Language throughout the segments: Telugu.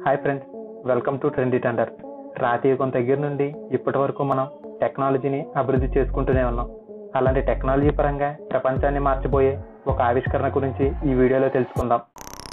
hi friends welcome to trendy tender రాతి యుగం దగ్గర నుండి ఇప్పటి వరకు మనం టెక్నాలజీని అభివృద్ధి చేసుకుంటూనే ఉన్నాం అలాంటి టెక్నాలజీ పరంగా ప్రపంచాన్ని మార్చబోయే ఒక ఆవిష్కరణ గురించి ఈ వీడియోలో తెలుసుకుందాం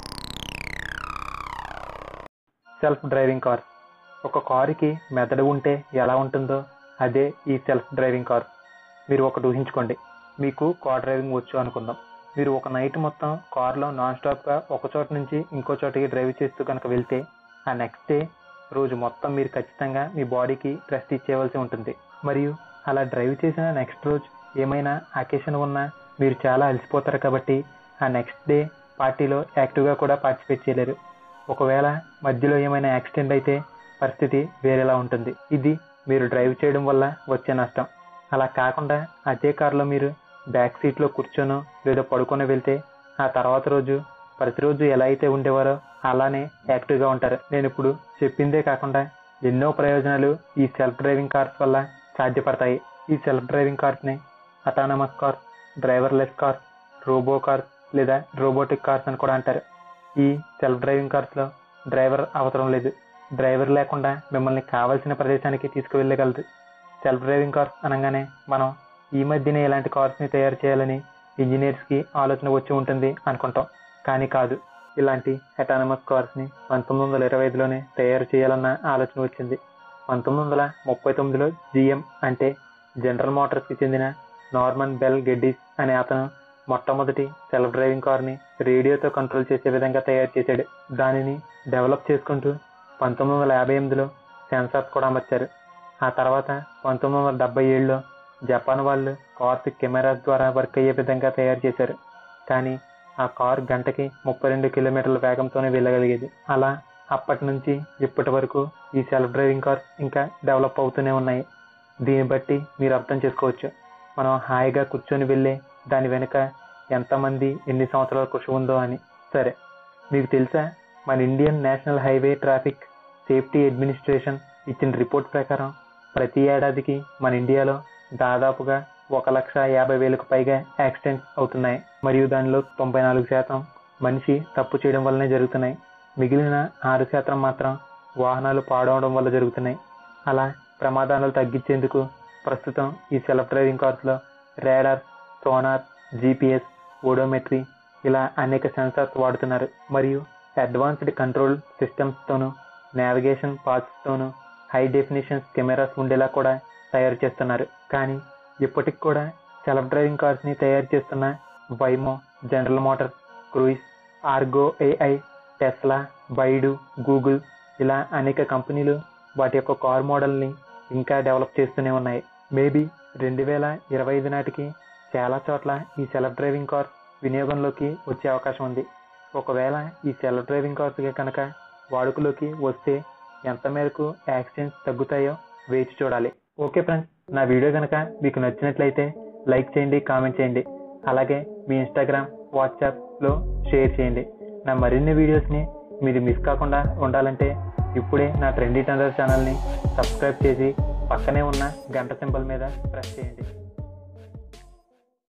సెల్ఫ్ డ్రైవింగ్ కార్ ఒక కారుకి మెదడు ఉంటే ఎలా ఉంటుందో అదే ఈ సెల్ఫ్ డ్రైవింగ్ కార్ మీరు ఒకటి ఊహించుకోండి మీకు కార్ డ్రైవింగ్ వచ్చు అనుకుందాం మీరు ఒక నైట్ మొత్తం కార్లో నాన్ స్టాప్గా ఒక చోట నుంచి ఇంకో చోటకి డ్రైవ్ చేస్తూ కనుక వెళ్తే ఆ నెక్స్ట్ డే రోజు మొత్తం మీరు ఖచ్చితంగా మీ బాడీకి రెస్ట్ ఇచ్చేయవలసి ఉంటుంది మరియు అలా డ్రైవ్ చేసిన నెక్స్ట్ రోజు ఏమైనా అకేషన్ ఉన్నా మీరు చాలా అలసిపోతారు కాబట్టి ఆ నెక్స్ట్ డే పార్టీలో యాక్టివ్గా కూడా పార్టిసిపేట్ చేయలేరు ఒకవేళ మధ్యలో ఏమైనా యాక్సిడెంట్ అయితే పరిస్థితి వేరేలా ఉంటుంది ఇది మీరు డ్రైవ్ చేయడం వల్ల వచ్చే నష్టం అలా కాకుండా అదే కారులో మీరు బ్యాక్ సీట్లో కూర్చొనో లేదా పడుకొని వెళ్తే ఆ తర్వాత రోజు ప్రతిరోజు ఎలా అయితే ఉండేవారో అలానే యాక్టివ్గా ఉంటారు నేను ఇప్పుడు చెప్పిందే కాకుండా ఎన్నో ప్రయోజనాలు ఈ సెల్ఫ్ డ్రైవింగ్ కార్స్ వల్ల సాధ్యపడతాయి ఈ సెల్ఫ్ డ్రైవింగ్ కార్స్ని autonomous cars driverless cars robo cars లేదా రోబోటిక్ కార్స్ అని కూడా అంటారు ఈ సెల్ఫ్ డ్రైవింగ్ కార్స్లో డ్రైవర్ అవసరం లేదు డ్రైవర్ లేకుండా మిమ్మల్ని కావాల్సిన ప్రదేశానికి తీసుకువెళ్ళగలరు సెల్ఫ్ డ్రైవింగ్ కార్స్ అనగానే మనం ఈ మధ్యనే ఇలాంటి కార్స్ని తయారు చేయాలని ఇంజనీర్స్కి ఆలోచన వచ్చి ఉంటుంది అనుకుంటాం కానీ కాదు ఇలాంటి అటానమస్ కార్స్ని పంతొమ్మిది వందల ఇరవై ఐదులోనే తయారు చేయాలన్న ఆలోచన వచ్చింది పంతొమ్మిది వందల ముప్పై తొమ్మిదిలో జిఎం అంటే జనరల్ మోటార్స్కి చెందిన నార్మన్ బెల్ గెడ్డిస్ అనే అతను మొట్టమొదటి సెల్ఫ్ డ్రైవింగ్ కార్ని రేడియోతో కంట్రోల్ చేసే విధంగా తయారు చేశాడు దానిని డెవలప్ చేసుకుంటూ పంతొమ్మిది వందల యాభై ఎనిమిదిలో సెన్సార్స్ కూడా అమర్చారు ఆ తర్వాత పంతొమ్మిది వందల డెబ్బై ఏడులో జపాన్ వాళ్ళు కార్స్ కెమెరాస్ ద్వారా వర్క్ అయ్యే విధంగా తయారు చేశారు కానీ ఆ కార్ గంటకి ముప్పై రెండు కిలోమీటర్ల వేగంతోనే వెళ్ళగలిగేది అలా అప్పటి నుంచి ఇప్పటి వరకు ఈ సెల్ఫ్ డ్రైవింగ్ కార్స్ ఇంకా డెవలప్ అవుతూనే ఉన్నాయి దీన్ని బట్టి మీరు అర్థం చేసుకోవచ్చు మనం హాయిగా కూర్చొని వెళ్ళే దాని వెనుక ఎంతమంది ఎన్ని సంవత్సరాల కృషి ఉందో అని సరే మీకు తెలుసా మన Indian national highway traffic safety administration ఇచ్చిన రిపోర్ట్ ప్రకారం ప్రతి ఏడాదికి మన ఇండియాలో దాదాపుగా ఒక లక్ష యాభై వేలకు పైగా యాక్సిడెంట్స్ అవుతున్నాయి మరియు దానిలో తొంభై నాలుగు శాతం మనిషి తప్పు చేయడం వల్లనే జరుగుతున్నాయి మిగిలిన ఆరు శాతం మాత్రం వాహనాలు పాడవడం వల్ల జరుగుతున్నాయి అలా ప్రమాదాలు తగ్గించేందుకు ప్రస్తుతం ఈ సెల్ఫ్ డ్రైవింగ్ కార్స్లో రేడార్ సోనార్ జీపీఎస్ ఓడోమెట్రీ ఇలా అనేక సెన్సార్స్ వాడుతున్నారు మరియు అడ్వాన్స్డ్ కంట్రోల్ సిస్టమ్స్తోనూ నావిగేషన్ పార్ట్స్తోనూ హై డెఫినేషన్స్ కెమెరాస్ ఉండేలా కూడా తయారు చేస్తున్నారు కానీ ఇప్పటికి కూడా సెల్ఫ్ డ్రైవింగ్ కార్స్ని తయారు చేస్తున్న Waymo General Motor Cruise Argo AI Tesla Baidu Google ఇలా అనేక కంపెనీలు వాటి యొక్క కార్ మోడల్ని ఇంకా డెవలప్ చేస్తూనే ఉన్నాయి మేబీ రెండు వేల ఇరవై ఐదు నాటికి చాలా చోట్ల ఈ సెల్ఫ్ డ్రైవింగ్ కార్ వినియోగంలోకి వచ్చే అవకాశం ఉంది ఒకవేళ ఈ సెల్ఫ్ డ్రైవింగ్ కార్స్ కనుక వాడుకలోకి వస్తే ఎంత మేరకు యాక్సిడెంట్స్ తగ్గుతాయో వేచి చూడాలి ఓకే ఫ్రెండ్స్ నా వీడియో కనుక మీకు నచ్చినట్లయితే లైక్ చేయండి కామెంట్ చేయండి అలాగే మీ ఇన్స్టాగ్రామ్ వాట్సాప్లో షేర్ చేయండి నా మరిన్ని వీడియోస్ని మీరు మిస్ కాకుండా ఉండాలంటే ఇప్పుడే నా ట్రెండీ టెండర్ ఛానల్ని సబ్స్క్రైబ్ చేసి పక్కనే ఉన్న గంట సింబల్ మీద ప్రెస్ చేయండి